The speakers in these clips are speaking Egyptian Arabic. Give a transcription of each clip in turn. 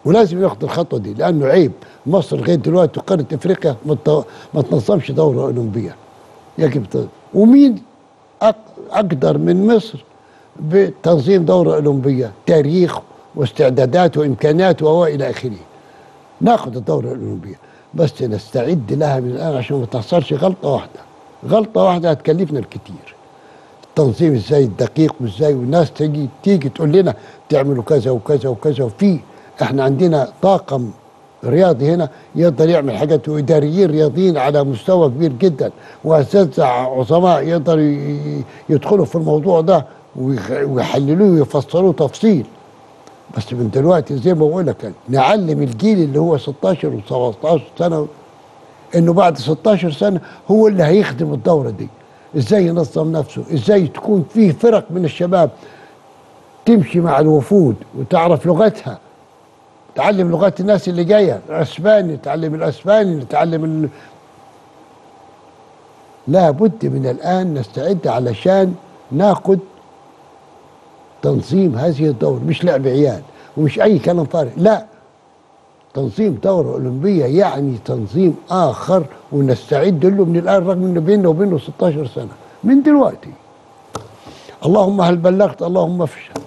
ولازم ياخد الخطوه دي لانه عيب مصر لغايه دلوقتي قاره افريقيا ما ت- ما تنظمش دوره اولمبيه يجب ت- ومين أق- اقدر من مصر بتنظيم دوره اولمبيه تاريخ واستعدادات وامكانات والى اخره ناخد الدوره الاولمبيه بس نستعد لها من الان عشان ما تحصلش غلطه واحده غلطه واحده هتكلفنا الكثير التنظيم ازاي الدقيق وازاي والناس تيجي تيجي تقول لنا تعملوا كذا وكذا وكذا وفي احنا عندنا طاقم رياضي هنا يقدر يعمل حاجات واداريين رياضيين على مستوى كبير جدا واساتذه عظماء يقدروا ي- يدخلوا في الموضوع ده ويخ- ويحللوه ويفسروه تفصيل بس من دلوقتي زي ما بقول لك نعلم الجيل اللي هو 16 و17 سنه انه بعد 16 سنه هو اللي هيخدم الدوره دي ازاي ينظم نفسه ازاي تكون فيه فرق من الشباب تمشي مع الوفود وتعرف لغتها تعلم لغات الناس اللي جايه الاسباني تعلم الاسباني تعلم ال... لا بد من الان نستعد علشان ناخد تنظيم هذه الدورة مش لعب عيال ومش أي كلام فارغ لا تنظيم دورة أولمبية يعني تنظيم آخر ونستعد له من الآن رغم إنه بيننا وبينه 16 سنة من دلوقتي اللهم هل بلغت اللهم افشل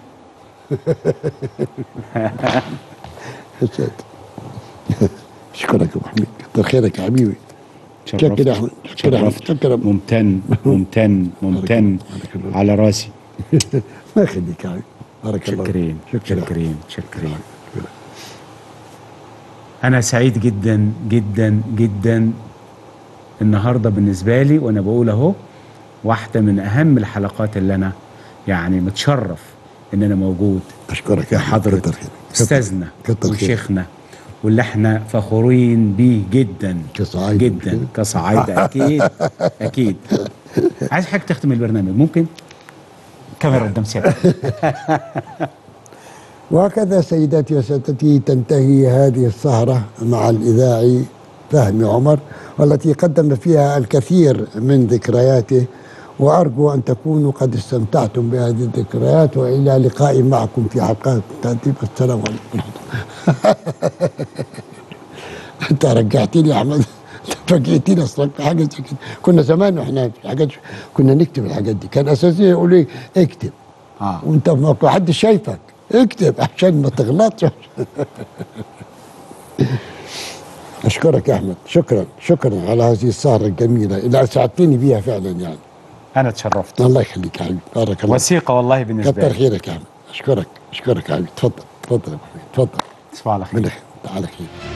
يا ساتر. اشكرك يا ابو حميد كتر خيرك يا حبيبي شكرا يا احمد شكرا يا احمد شرفت شكرا ممتن ممتن ممتن بارك الله. على راسي ما يخليك يا حبيبي بارك الله شكرين شكرا شكرين شكرين أنا سعيد جدا جدا جدا النهارده بالنسبة لي وأنا بقول أهو واحدة من أهم الحلقات اللي أنا يعني متشرف إن أنا موجود اشكرك يا حضرة حضرتك كتر خيرك أستاذنا كتر خيرك وشيخنا واللي احنا فخورين بيه جدا كصعايدة مش جدا كده؟ كصعايدة أكيد أكيد عايز حضرتك تختم البرنامج ممكن؟ كاميرا قدام سيادتك وهكذا سيداتي وسادتي تنتهي هذه السهرة مع الإذاعي فهمي عمر والتي قدم فيها الكثير من ذكرياته وأرجو أن تكونوا قد استمتعتم بهذه الذكريات وإلى لقاء معكم في حلقات تأتي السلام عليكم أنت رجعتني يا أحمد فاجئتني أصلا في حاجة زي كده كنا زمان وإحنا في حاجات كنا نكتب الحاجات دي كان أساسيا يقول لي اكتب اه وانت ما حدش شايفك اكتب عشان ما تغلطش اشكرك يا احمد شكرا شكرا على هذه السهره الجميله اللي اسعدتني بيها فعلا يعني انا اتشرفت الله يخليك يا حبيبي بارك الله وثيقه والله بالنسبه كتر لي خيرك يا احمد اشكرك اشكرك يا حبيبي تفضل تفضل يا ابو حميد تفضل تصبح على خير من تعالى خير